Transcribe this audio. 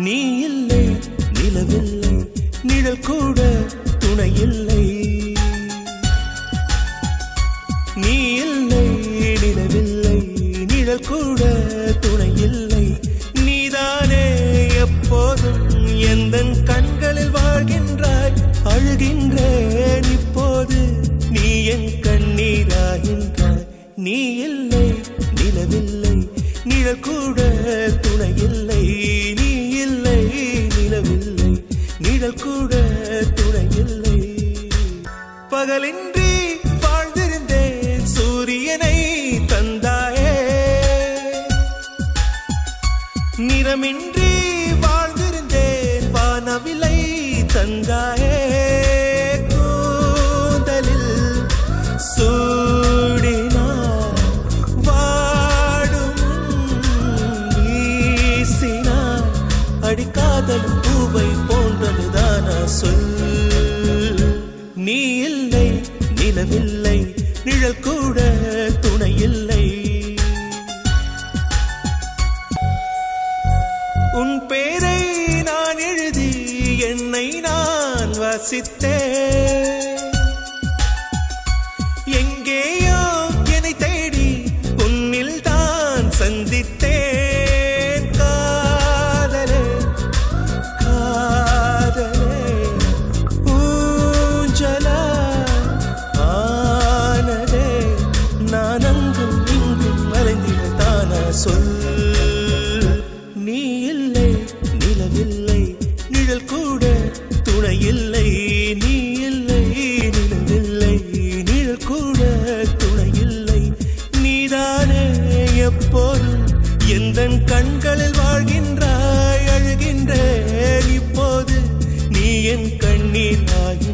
நீ இல்லை நிலவில்லை நிழல் கூட துணை இல்லை நீ இல்லை நிலவில்லை நிழல் கூட துணை இல்லை நீதானே எப்போதும் எந்த கண்களில் வாழ்கின்றாய் அழுகின்றேன் இப்போது நீ என் கண்ணீராகின்றாய் நீ இல்லை நிலவில்லை நிழல் கூட துணை இல்லை நீ இல்லை நிலவில்லை நிழல் கூட துணை இல்லை பகலின்றி வாழ்ந்திருந்தேன் சூரியனை தந்தாயே நிறமின்றி வாழ்ந்திருந்தேன் வானவிலை தந்தாயே கூந்தலில் சூடினார் வாடும் வீசினார் அடிக்காதல் பூவை போன்றதுதானா சொல் நீ இல்லை நிலவில்லை நிழல் கூட துணை இல்லை உன் பேரை நான் எழுதி என்னை நான் வாசித்தேன் எங்கேயோ என்னை தேடி உன்னில் தான் சந்தித்தேன் காதலே காதலே ஊஞ்சலா ஆனதே நான் அங்கும் இங்கும் மறைந்திட தானா சொல் நீ இல்லை நிலவில்லை நிழல் கூட துணை இல்லை நீ இல்லை நிலவில்லை நிழல் கூட துணை இல்லை நீதானே எப்போதும் எந்த கண்களில் வாழ்கின்றாய் அழுகின்றேன் இப்போது நீ என் கண்ணீர் ஆகி